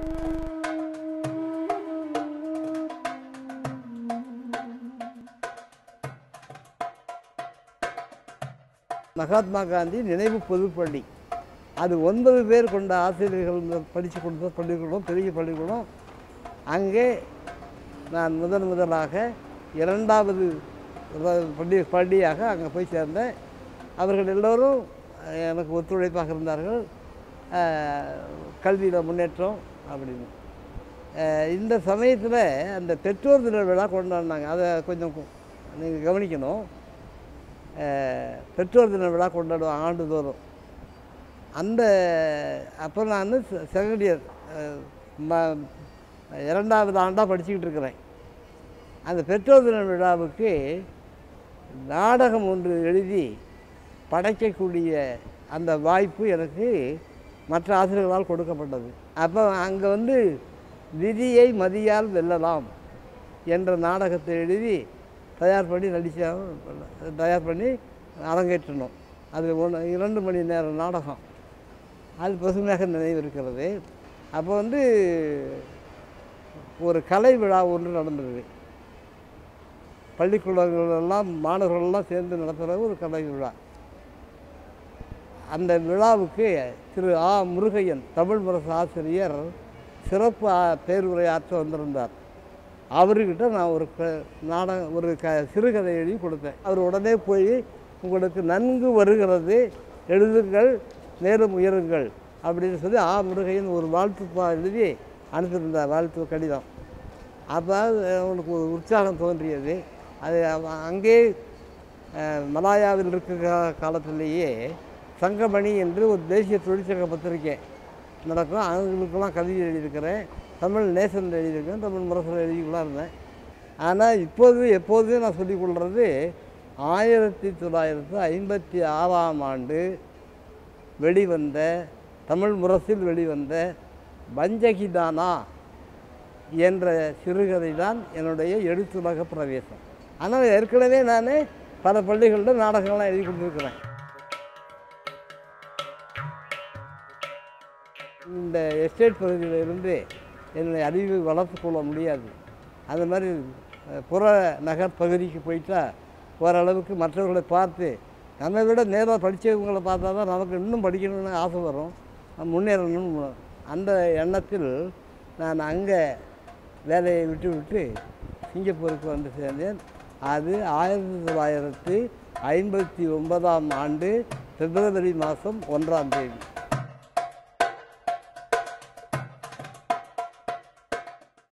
மகாத்மா காந்தி நினைவு பொதுப்பள்ளி அது ஒன்பது பேர் கொண்ட ஆசிரியர்கள் படித்து கொடுத்த பள்ளிக்கூடம் பெரிய பள்ளிக்கூடம் அங்கே நான் முதன் முதலாக இரண்டாவது வ- பள்ளி பள்ளியாக அங்கே போய் சேர்ந்தேன் அவர்கள் எல்லோரும் அஹ், எனக்கு ஒத்துழைப்பாக இருந்தார்கள் கல்வியில் முன்னேற்றம் அப்படின்னு அஹ், இந்த சமயத்தில் அந்த பெற்றோர் தின விழா கொண்டாடினாங்க அதை கொஞ்சம் நீங்கள் கவனிக்கணும் அஹ், பெற்றோர் தின விழா கொண்டாடுவோம் ஆண்டுதோறும் அந்த அப்போ நான் செகண்ட் இயர் இரண்டாவது ஆண்டாக படிச்சுக்கிட்டு இருக்கிறேன் அந்த பெற்றோர் தின விழாவுக்கு நாடகம் ஒன்று எழுதி படைக்கக்கூடிய அந்த வாய்ப்பு எனக்கு மற்ற ஆசிரியர்களால் கொடுக்கப்பட்டது அப்போ அங்கே வந்து விதியை மதியால் வெல்லலாம் என்ற நாடகத்தை எழுதி தயார் பண்ணி நடித்த தயார் பண்ணி அரங்கேற்றணும் அது ஒன்று இரண்டு மணி நேரம் நாடகம் அது பசுமையாக நினைவு இருக்கிறது அப்போ வந்து ஒரு கலை விழா ஒன்று நடந்தது பள்ளிக்கூடங்கள் எல்லாம் மாணவர்கள் எல்லாம் சேர்ந்து நடத்துகிற ஒரு கலை விழா அந்த விழாவுக்கு திரு ஆ முருகையன் தமிழ் முரசு ஆசிரியர் சிறப்பு ஆ- பேருரையாற்ற வந்திருந்தார் அவர்கிட்ட நான் ஒரு க நாடகம் ஒரு க சிறுகதை எழுதி கொடுத்தேன் அவர் உடனே போய் உங்களுக்கு நன்கு வருகிறது எழுதுங்கள் மேலும் உயருங்கள் அப்படின்னு சொல்லி ஆ முருகையன் ஒரு வாழ்த்து பா எழுதி அனுப்பியிருந்தார் வாழ்த்து கடிதம் அப்போ அவனுக்கு ஒரு உற்சாகம் தோன்றியது அது அவ- அங்கே அஹ், மலாயாவில் இருக்கிற காலத்திலேயே சங்கமணி என்று ஒரு தேசிய தொழிற்சங்க பத்திரிக்கை நடக்கும் அவங்களுக்கெல்லாம் கவிதை எழுதியிருக்கிறேன் தமிழ் நேசன் எழுதியிருக்கேன் தமிழ் முரசில் எழுதிக்கலாம் இருந்தேன் ஆனால் இப்போது எப்போதும் நான் சொல்லிக் கொள்வது ஆயிரத்தி தொள்ளாயிரத்து ஐம்பத்தி ஆறாம் ஆண்டு வெளிவந்த தமிழ் முரசில் வெளிவந்த வஞ்சகிதானா என்ற சிறுகதை தான் என்னுடைய எழுத்துலக பிரவேசம் ஆனால் ஏற்கனவே நான் பல பள்ளிகளில் நாடகங்கள்லாம் எழுதி கொடுத்துருக்குறேன் இந்த எஸ்டேட் பகுதியில் இருந்து என்னுடைய அறிவை வளர்த்து கொள்ள முடியாது அது மாதிரி அஹ், புற நகர் பகுதிக்கு போயிட்டா ஓரளவுக்கு மற்றவர்களை பார்த்து நம்மை விட நேராக படித்தவங்களை பார்த்தா தான் நமக்கு இன்னும் படிக்கணும்னு ஆசை வரும் நம்ம முன்னேறணும் அந்த எண்ணத்தில் நான் அங்கே வேலையை விட்டு விட்டு சிங்கப்பூருக்கு வந்து சேர்ந்தேன் அது ஆயிரத்தி தொள்ளாயிரத்தி ஐம்பத்தி ஒன்பதாம் ஆண்டு பிப்ரவரி மாதம் ஒன்றாம் தேதி